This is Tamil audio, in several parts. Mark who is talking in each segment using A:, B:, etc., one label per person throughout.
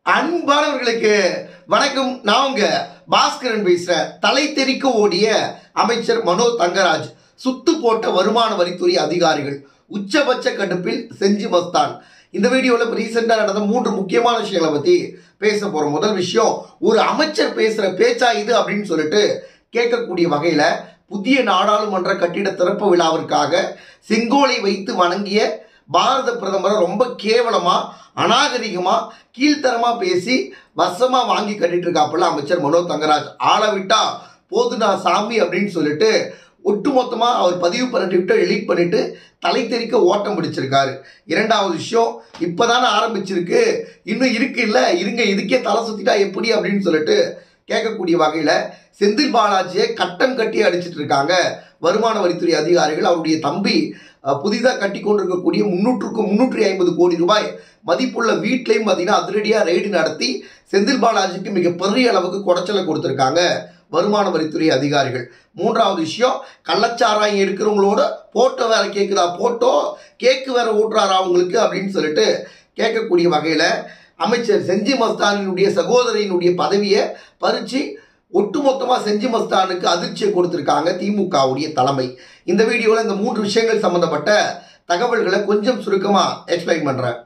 A: அன்பானவர்களுக்கு வணக்கம் நான் உங்க பாஸ்கரன் பேசுறேன் தலை தெறிக்க ஓடிய அமைச்சர் மனோ தங்கராஜ் சுத்து போட்ட வருமான வரித்துறை அதிகாரிகள் உச்சபட்ச கடுப்பில் செஞ்சு மஸ்தான் இந்த வீடியோவில் ரீசெண்டாக நடந்த மூன்று முக்கியமான விஷயங்களை பற்றி பேச போகிறோம் முதல் விஷயம் ஒரு அமைச்சர் பேசுகிற பேச்சா இது அப்படின்னு சொல்லிட்டு கேட்கக்கூடிய வகையில் புதிய நாடாளுமன்ற கட்டிட திறப்பு விழாவிற்காக செங்கோலை வைத்து வணங்கிய பாரத பிரதமரை ரொம்ப கேவலமா அநாகரிகமா கீழ்த்தரமா பேசி வசமா வாங்கி கட்டிட்டு இருக்காப்புல அமைச்சர் மனோ தங்கராஜ் ஆளை விட்டா போதுனா சாமி அப்படின்னு சொல்லிட்டு ஒட்டுமொத்தமா அவர் பதிவு பண்ண ட்விட்டர் எடிட் பண்ணிட்டு தலை தெறிக்க ஓட்டம் பிடிச்சிருக்காரு இரண்டாவது விஷயம் இப்பதானே ஆரம்பிச்சிருக்கு இன்னும் இருக்கு இல்ல இருங்க இதுக்கே தலை சுத்திட்டா எப்படி அப்படின்னு சொல்லிட்டு கேட்கக்கூடிய வகையில செந்தில் பாலாஜியை கட்டம் கட்டி அடிச்சிட்டு இருக்காங்க வருமான வரித்துறை அதிகாரிகள் அவருடைய தம்பி புதிதாக கட்டி கொண்டிருக்கக்கூடிய முன்னூற்றுக்கும் முன்னூற்றி ஐம்பது கோடி ரூபாய் மதிப்புள்ள வீட்லையும் பார்த்தீங்கன்னா அதிரடியாக ரெய்டு நடத்தி செந்தில் பாலாஜிக்கு மிகப்பெரிய அளவுக்கு குடைச்சலை கொடுத்துருக்காங்க வருமான வரித்துறை அதிகாரிகள் மூன்றாவது விஷயம் கள்ளச்சாராயம் எடுக்கிறவங்களோட போட்டோ வேற கேட்குதா போட்டோ கேக்கு வேற ஊட்டுறாரா அவங்களுக்கு அப்படின்னு சொல்லிட்டு கேட்கக்கூடிய வகையில் அமைச்சர் செஞ்சி மஸ்தானினுடைய சகோதரியினுடைய பதவியை பறித்து ஒட்டுமொத்தமாக செஞ்சி மஸ்தானுக்கு அதிர்ச்சியை கொடுத்துருக்காங்க திமுகவுடைய தலைமை இந்த வீடியோவில் இந்த மூன்று விஷயங்கள் சம்பந்தப்பட்ட தகவல்களை கொஞ்சம் சுருக்கமாக எக்ஸ்பிளைன் பண்ணுறேன்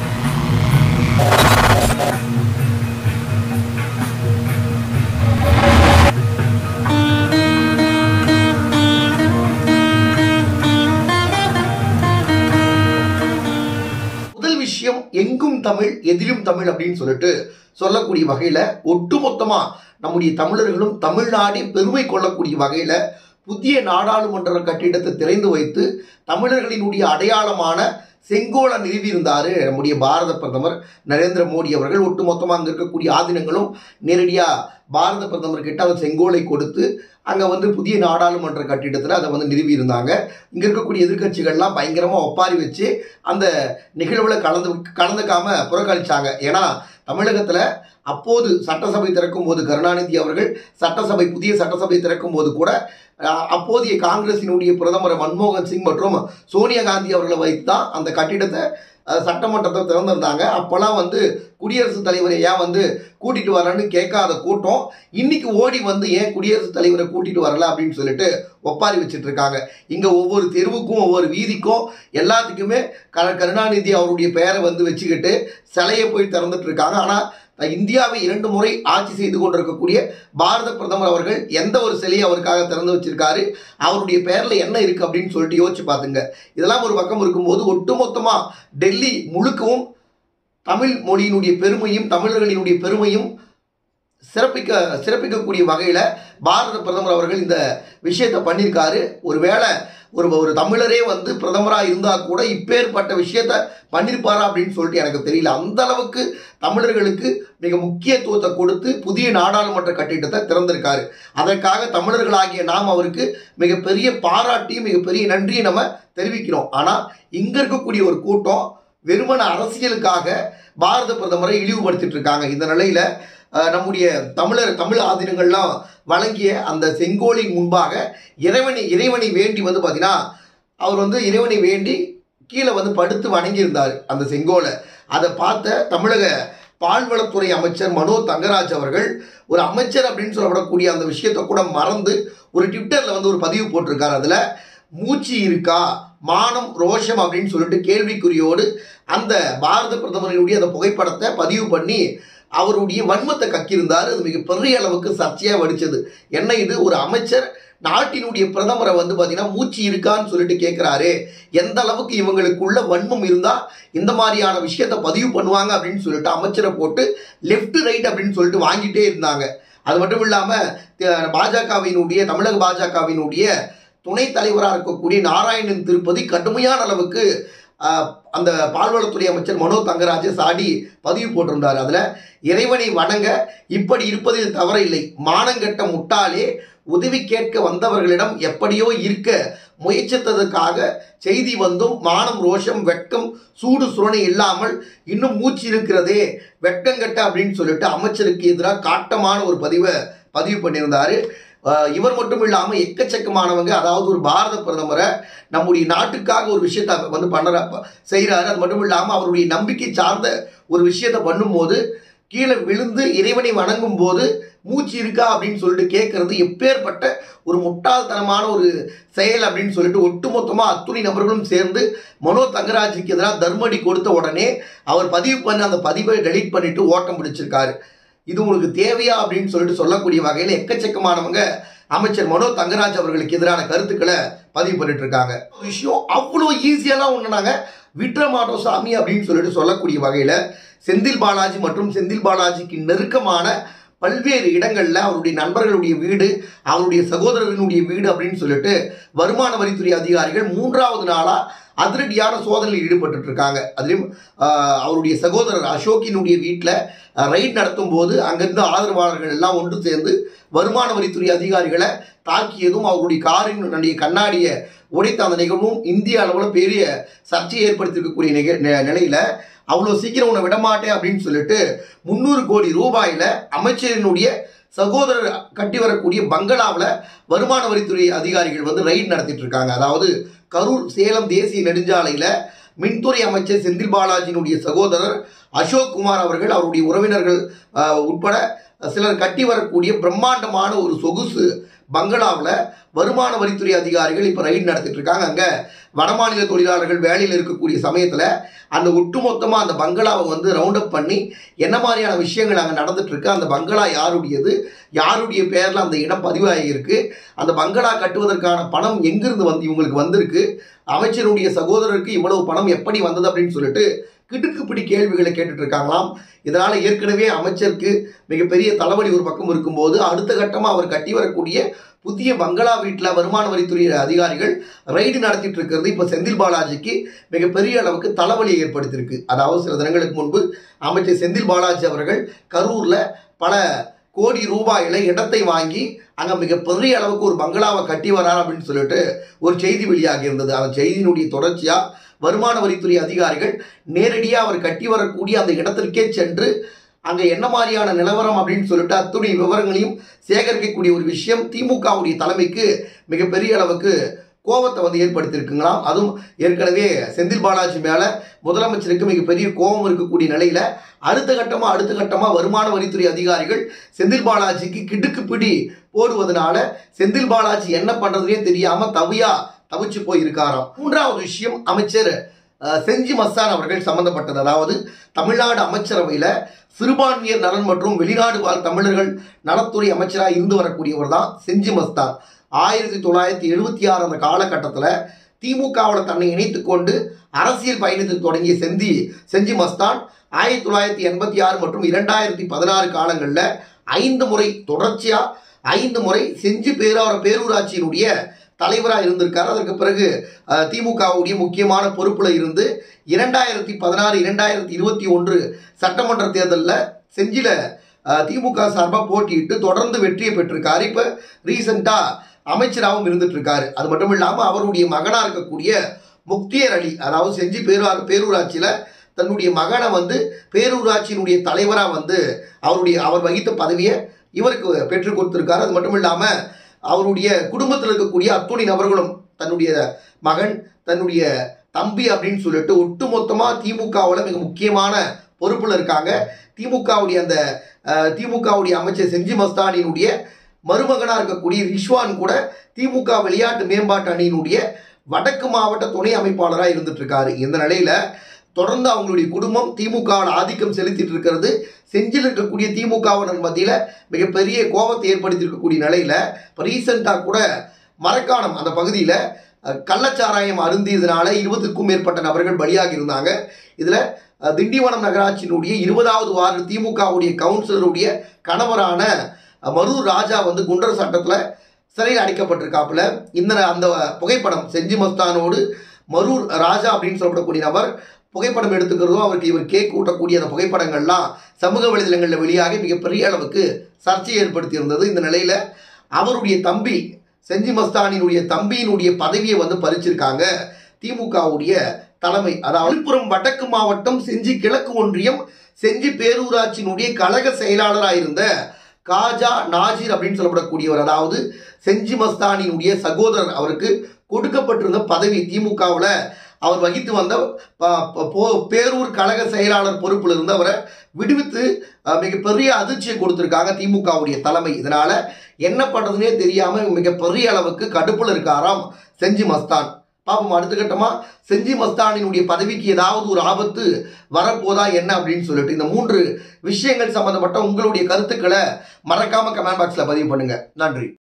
A: முதல் விஷயம் எங்கும் தமிழ் எதிலும் தமிழ் அப்படின்னு சொல்லிட்டு சொல்லக்கூடிய வகையில் ஒட்டுமொத்தமாக நம்முடைய தமிழர்களும் தமிழ்நாடே பெருமை கொள்ளக்கூடிய வகையில் புதிய நாடாளுமன்ற கட்டிடத்தை திறந்து வைத்து தமிழர்களினுடைய அடையாளமான செங்கோலை நிறுவியிருந்தார் நம்முடைய பாரத பிரதமர் நரேந்திர மோடி அவர்கள் ஒட்டுமொத்தமாக அங்கே இருக்கக்கூடிய ஆதீனங்களும் நேரடியாக பாரத பிரதமர் கிட்ட அவர் செங்கோலை கொடுத்து அங்கே வந்து புதிய நாடாளுமன்ற கட்டிடத்தில் அதை வந்து நிறுவியிருந்தாங்க இங்கே இருக்கக்கூடிய எதிர்கட்சிகள்லாம் பயங்கரமாக ஒப்பாரி வச்சு அந்த நிகழ்வில் கலந்து கலந்துக்காம புறக்கணிச்சாங்க ஏன்னா தமிழகத்தில் அப்போது சட்டசபை திறக்கும் போது கருணாநிதி அவர்கள் சட்டசபை புதிய சட்டசபை திறக்கும் போது கூட அப்போதைய காங்கிரசினுடைய பிரதமர் மன்மோகன் சிங் மற்றும் சோனியா காந்தி அவர்களை வைத்து தான் அந்த கட்டிடத்தை சட்டமன்றத்தை திறந்திருந்தாங்க அப்போல்லாம் வந்து குடியரசுத் தலைவரை ஏன் வந்து கூட்டிட்டு வரலன்னு கேட்காத கூட்டம் இன்னைக்கு ஓடி வந்து ஏன் குடியரசுத் தலைவரை கூட்டிட்டு வரல அப்படின்னு சொல்லிட்டு ஒப்பாரி வச்சுட்டு இருக்காங்க இங்க ஒவ்வொரு தெருவுக்கும் ஒவ்வொரு வீதிக்கும் எல்லாத்துக்குமே க கருணாநிதி அவருடைய பெயரை வந்து வச்சுக்கிட்டு சிலையை போய் திறந்துட்டு இருக்காங்க ஆனால் இந்தியாவை இரண்டு முறை ஆட்சி செய்து கொண்டிருக்கக்கூடிய பாரத பிரதமர் அவர்கள் எந்த ஒரு சிலையை அவருக்காக திறந்து வச்சிருக்காரு அவருடைய பெயர்ல என்ன இருக்கு அப்படின்னு சொல்லிட்டு யோசிச்சு பார்த்துங்க இதெல்லாம் ஒரு பக்கம் இருக்கும்போது ஒட்டுமொத்தமா டெல்லி முழுக்கவும் தமிழ் மொழியினுடைய பெருமையும் தமிழர்களினுடைய பெருமையும் சிறப்பிக்க சிறப்பிக்கக்கூடிய வகையில் பாரத பிரதமர் அவர்கள் இந்த விஷயத்தை பண்ணியிருக்காரு ஒருவேளை ஒரு ஒரு தமிழரே வந்து பிரதமராக இருந்தால் கூட இப்பேற்பட்ட விஷயத்த பண்ணியிருப்பாரா அப்படின்னு சொல்லிட்டு எனக்கு தெரியல அந்த அளவுக்கு தமிழர்களுக்கு மிக முக்கியத்துவத்தை கொடுத்து புதிய நாடாளுமன்ற கட்டிடத்தை திறந்திருக்காரு அதற்காக தமிழர்களாகிய நாம் அவருக்கு மிகப்பெரிய பாராட்டியும் மிகப்பெரிய நன்றியை நம்ம தெரிவிக்கிறோம் ஆனால் இங்கே இருக்கக்கூடிய ஒரு கூட்டம் வெறுமன அரசியலுக்காக பாரத பிரதமரை இழிவுபடுத்திட்டு இருக்காங்க இந்த நிலையில நம்முடைய தமிழர் தமிழ் ஆதீனங்கள்லாம் வழங்கிய அந்த செங்கோலின் முன்பாக இறைவனை இறைவனை வேண்டி வந்து பார்த்தீங்கன்னா அவர் வந்து இறைவனை வேண்டி கீழே வந்து படுத்து வணங்கியிருந்தார் அந்த செங்கோலை அதை பார்த்த தமிழக பால்வளத்துறை அமைச்சர் மனோ தங்கராஜ் அவர்கள் ஒரு அமைச்சர் அப்படின்னு சொல்லப்படக்கூடிய அந்த விஷயத்தை கூட மறந்து ஒரு ட்விட்டரில் வந்து ஒரு பதிவு போட்டிருக்காரு அதில் மூச்சு இருக்கா மானம் ரோஷம் அப்படின்னு சொல்லிட்டு கேள்விக்குறியோடு அந்த பாரத பிரதமரினுடைய அந்த புகைப்படத்தை பதிவு பண்ணி அவருடைய வன்மத்தை கக்கியிருந்தார் அது மிக பெரிய அளவுக்கு சர்ச்சையாக வடிச்சது என்ன இது ஒரு அமைச்சர் நாட்டினுடைய பிரதமரை வந்து பார்த்தீங்கன்னா மூச்சு இருக்கான்னு சொல்லிட்டு கேட்குறாரு எந்த அளவுக்கு இவங்களுக்குள்ள வன்மம் இருந்தால் இந்த மாதிரியான விஷயத்த பதிவு பண்ணுவாங்க அப்படின்னு சொல்லிட்டு அமைச்சரை போட்டு லெஃப்ட் ரைட் அப்படின்னு சொல்லிட்டு வாங்கிட்டே இருந்தாங்க அது மட்டும் இல்லாமல் பாஜகவினுடைய தமிழக பாஜகவினுடைய துணைத் தலைவராக இருக்கக்கூடிய நாராயணன் திருப்பதி கடுமையான அளவுக்கு அந்த பால்வளத்துறை அமைச்சர் மனோ தங்கராஜ சாடி பதிவு போட்டிருந்தார் அதில் இறைவனை வணங்க இப்படி இருப்பதில் தவறில்லை மானங்கட்ட முட்டாளே உதவி கேட்க வந்தவர்களிடம் எப்படியோ இருக்க முயற்சித்ததற்காக செய்தி வந்தும் மானம் ரோஷம் வெட்கம் சூடு சுரணை இல்லாமல் இன்னும் மூச்சு இருக்கிறதே வெட்கங்கட்ட அப்படின்னு சொல்லிட்டு அமைச்சருக்கு எதிராக காட்டமான ஒரு பதிவை பதிவு பண்ணியிருந்தாரு இவர் மட்டும் இல்லாமல் எக்கச்சக்கமானவங்க அதாவது ஒரு பாரத பிரதமரை நம்முடைய நாட்டுக்காக ஒரு விஷயத்த வந்து பண்ணுற செய்கிறாரு அது மட்டும் இல்லாமல் அவருடைய நம்பிக்கை சார்ந்த ஒரு விஷயத்தை பண்ணும்போது கீழே விழுந்து இறைவனை வணங்கும் போது மூச்சு இருக்கா அப்படின்னு சொல்லிட்டு கேட்கறது எப்பேற்பட்ட ஒரு முட்டாள்தனமான ஒரு செயல் அப்படின்னு சொல்லிட்டு ஒட்டுமொத்தமா அத்துணை நபர்களும் சேர்ந்து மனோ தங்கராஜுக்கு எதிராக தர்மடி கொடுத்த உடனே அவர் பதிவு பண்ண அந்த பதிவை டெலீட் பண்ணிட்டு ஓட்டம் பிடிச்சிருக்காரு இது உங்களுக்கு தேவையா அப்படின்னு சொல்லிட்டு சொல்லக்கூடிய வகையில் எக்கச்சக்கமானவங்க அமைச்சர் மனோ தங்கராஜ் அவர்களுக்கு எதிரான கருத்துக்களை பதிவு பண்ணிட்டு இருக்காங்க ஒரு விஷயம் அவ்வளோ ஈஸியெல்லாம் ஒன்று நாங்கள் விட்டுற மாட்டோம் சாமி அப்படின்னு சொல்லிட்டு சொல்லக்கூடிய வகையில் செந்தில் பாலாஜி மற்றும் செந்தில் பாலாஜிக்கு நெருக்கமான பல்வேறு இடங்கள்ல அவருடைய நண்பர்களுடைய வீடு அவருடைய சகோதரர்களுடைய வீடு அப்படின்னு சொல்லிட்டு வருமான வரித்துறை அதிகாரிகள் மூன்றாவது நாளா அதிரடியான சோதனையில் ஈடுபட்டு இருக்காங்க அதுலேயும் ஆஹ், அவருடைய சகோதரர் அசோக்கினுடைய வீட்டில் ரைட் நடத்தும் போது அங்கிருந்த ஆதரவாளர்கள் எல்லாம் ஒன்று சேர்ந்து வருமான வரித்துறை அதிகாரிகளை தாக்கியதும் அவருடைய காரினுடைய கண்ணாடியை உடைத்த அந்த நிகழ்வும் இந்திய அளவில் பெரிய சர்ச்சையை ஏற்படுத்தியிருக்கக்கூடிய நிக நி- நிலையில அவ்வளோ சீக்கிரம் உன்னை விடமாட்டேன் அப்படின்னு சொல்லிட்டு முந்நூறு கோடி ரூபாயில அமைச்சரினுடைய சகோதரர் கட்டி வரக்கூடிய பங்களாவில் வருமான வரித்துறை அதிகாரிகள் வந்து ரைட் நடத்திட்டு இருக்காங்க அதாவது கரூர் சேலம் தேசிய நெடுஞ்சாலையில் மின்துறை அமைச்சர் செந்தில் பாலாஜியினுடைய சகோதரர் அசோக் குமார் அவர்கள் அவருடைய உறவினர்கள் ஆஹ், உட்பட சிலர் கட்டி வரக்கூடிய பிரம்மாண்டமான ஒரு சொகுசு பங்களாவில் வருமான வரித்துறை அதிகாரிகள் இப்போ ரைட் நடத்திட்டு இருக்காங்க அங்கே வடமாநில தொழிலாளர்கள் வேலையில் இருக்கக்கூடிய சமயத்தில் அந்த ஒட்டுமொத்தமாக அந்த பங்களாவை வந்து ரவுண்ட் அப் பண்ணி என்ன மாதிரியான விஷயங்கள் அங்கே நடந்துட்டு இருக்கு அந்த பங்களா யாருடையது யாருடைய பேரில் அந்த இடம் பதிவாகியிருக்கு அந்த பங்களா கட்டுவதற்கான பணம் எங்கிருந்து வந்து இவங்களுக்கு வந்திருக்கு அமைச்சருடைய சகோதரருக்கு இவ்வளவு பணம் எப்படி வந்தது அப்படின்னு சொல்லிட்டு கிடுக்குப்பிடி கேள்விகளை கேட்டுட்டு இருக்காங்களாம் இதனால ஏற்கனவே அமைச்சருக்கு மிகப்பெரிய தலைவலி ஒரு பக்கம் இருக்கும்போது அடுத்த கட்டமாக அவர் கட்டி வரக்கூடிய புதிய பங்களா வீட்டில் வருமான வரித்துறை அதிகாரிகள் ரைடு நடத்திட்டு இருக்கிறது இப்போ செந்தில் பாலாஜிக்கு மிகப்பெரிய அளவுக்கு தலைவலியை ஏற்படுத்தியிருக்கு அதாவது சில தினங்களுக்கு முன்பு அமைச்சர் செந்தில் பாலாஜி அவர்கள் கரூரில் பல கோடி ரூபாயில இடத்தை வாங்கி அங்கே மிகப்பெரிய அளவுக்கு ஒரு பங்களாவை கட்டி வரார் அப்படின்னு சொல்லிட்டு ஒரு செய்தி வெளியாகி இருந்தது அந்த செய்தியினுடைய தொடர்ச்சியாக வருமான வரித்துறை அதிகாரிகள் நேரடியாக அவர் கட்டி வரக்கூடிய அந்த இடத்திற்கே சென்று அங்கே என்ன மாதிரியான நிலவரம் அப்படின்னு சொல்லிட்டு அத்துணை விவரங்களையும் சேகரிக்கக்கூடிய ஒரு விஷயம் திமுகவுடைய தலைமைக்கு மிகப்பெரிய அளவுக்கு கோபத்தை வந்து ஏற்படுத்தியிருக்குங்களாம் அதுவும் ஏற்கனவே செந்தில் பாலாஜி மேலே முதலமைச்சருக்கு மிகப்பெரிய கோபம் இருக்கக்கூடிய நிலையில அடுத்த கட்டமா அடுத்த கட்டமா வருமான வரித்துறை அதிகாரிகள் செந்தில் பாலாஜிக்கு கிடுக்கு பிடி போடுவதனால செந்தில் பாலாஜி என்ன பண்றதுனே தெரியாம தவியா தவிச்சு போயிருக்காராம் மூன்றாவது விஷயம் அமைச்சர் அஹ், செஞ்சி மஸ்தான் அவர்கள் சம்பந்தப்பட்டது அதாவது தமிழ்நாடு அமைச்சரவையில சிறுபான்மையர் நலன் மற்றும் வெளிநாடு வாழ் தமிழர்கள் நலத்துறை அமைச்சராக இருந்து வரக்கூடியவர் தான் செஞ்சி மஸ்தான் ஆயிரத்தி தொள்ளாயிரத்தி எழுபத்தி ஆறு அந்த காலகட்டத்தில் திமுகவில் தன்னை இணைத்துக் கொண்டு அரசியல் பயணத்தில் தொடங்கிய செந்தி செஞ்சி மஸ்தான் ஆயிரத்தி தொள்ளாயிரத்தி எண்பத்தி ஆறு மற்றும் இரண்டாயிரத்தி பதினாறு காலங்களில் ஐந்து முறை தொடர்ச்சியாக ஐந்து முறை செஞ்சி பேரார பேரூராட்சியினுடைய தலைவராக இருந்திருக்கார் அதற்கு பிறகு அஹ், திமுகவுடைய முக்கியமான பொறுப்பில் இருந்து இரண்டாயிரத்தி பதினாறு இரண்டாயிரத்தி இருபத்தி ஒன்று சட்டமன்ற தேர்தலில் செஞ்சில அஹ், திமுக சார்பாக போட்டியிட்டு தொடர்ந்து வெற்றியை பெற்றிருக்காரு இப்போ ரீசெண்டாக அமைச்சராகவும் இருந்துட்டு இருக்காரு அது மட்டும் இல்லாமல் அவருடைய மகனாக இருக்கக்கூடிய முக்தியர் அலி அதாவது செஞ்சி பேரூர் பேரூராட்சியில் தன்னுடைய மகனை வந்து பேரூராட்சியினுடைய தலைவராக வந்து அவருடைய அவர் வகித்த பதவியை இவருக்கு பெற்றுக் கொடுத்திருக்காரு அது மட்டும் இல்லாமல் அவருடைய குடும்பத்தில் இருக்கக்கூடிய அத்துணை நபர்களும் தன்னுடைய மகன் தன்னுடைய தம்பி அப்படின்னு சொல்லிட்டு ஒட்டுமொத்தமாக திமுகவில் மிக முக்கியமான பொறுப்பில் இருக்காங்க திமுகவுடைய அந்த அஹ், திமுகவுடைய அமைச்சர் செஞ்சி மஸ்தானினுடைய மருமகனாக இருக்கக்கூடிய ரிஷ்வான் கூட திமுக விளையாட்டு மேம்பாட்டு அணியினுடைய வடக்கு மாவட்ட துணை அமைப்பாளராக இருந்துட்டு இருக்காரு இந்த நிலையில தொடர்ந்து அவங்களுடைய குடும்பம் திமுகவில் ஆதிக்கம் செலுத்திட்டு இருக்கிறது செஞ்சில் இருக்கக்கூடிய திமுகவினர் மத்தியில் மிகப்பெரிய கோபத்தை ஏற்படுத்தி இருக்கக்கூடிய நிலையில இப்போ ரீசெண்டாக கூட மரக்காணம் அந்த பகுதியில் அஹ், கள்ளச்சாராயம் அருந்தியதுனால இருபதுக்கும் மேற்பட்ட நபர்கள் பலியாகி இருந்தாங்க இதில் திண்டிவனம் நகராட்சியினுடைய இருபதாவது வார்டு திமுகவுடைய கவுன்சிலருடைய கணவரான அஹ், மரூர் ராஜா வந்து குண்டர் சட்டத்தில் சிறையில் அடைக்கப்பட்டிருக்காப்புல இந்த அந்த புகைப்படம் செஞ்சி மஸ்தானோடு மரூர் ராஜா அப்படின்னு சொல்லப்படக்கூடிய நபர் புகைப்படம் எடுத்துக்கிறதும் அவருக்கு இவர் கேக் ஊட்டக்கூடிய அந்த புகைப்படங்கள்லாம் சமூக வலைதளங்களில் வெளியாகி மிகப்பெரிய அளவுக்கு சர்ச்சையை ஏற்படுத்தி இருந்தது இந்த நிலையில் அவருடைய தம்பி செஞ்சி மஸ்தானினுடைய தம்பியினுடைய பதவியை வந்து பறிச்சிருக்காங்க திமுகவுடைய தலைமை அதாவது விழுப்புரம் வடக்கு மாவட்டம் செஞ்சி கிழக்கு ஒன்றியம் செஞ்சி பேரூராட்சியினுடைய கழக செயலாளராக இருந்த காஜா நாஜிர் அப்படின்னு சொல்லப்படக்கூடியவர் அதாவது செஞ்சி மஸ்தானினுடைய சகோதரர் அவருக்கு கொடுக்கப்பட்டிருந்த பதவி திமுகவில் அவர் வகித்து வந்த ப- ப- போ- பேரூர் கழக செயலாளர் பொறுப்பில் இருந்தவரை விடுவித்து அஹ், மிகப்பெரிய அதிர்ச்சியை கொடுத்திருக்காங்க திமுகவுடைய தலைமை இதனால என்ன பண்றதுனே தெரியாம மிகப்பெரிய அளவுக்கு கடுப்புல இருக்காராம் செஞ்சி மஸ்தான் பாப்போம் அடுத்த கட்டமா செஞ்சி மஸ்தானினுடைய பதவிக்கு ஏதாவது ஒரு ஆபத்து வரப்போதா என்ன அப்படின்னு சொல்லிட்டு இந்த மூன்று விஷயங்கள் சம்பந்தப்பட்ட உங்களுடைய கருத்துக்களை மறக்காம கமெண்ட் பாக்ஸ்ல பதிவு பண்ணுங்க நன்றி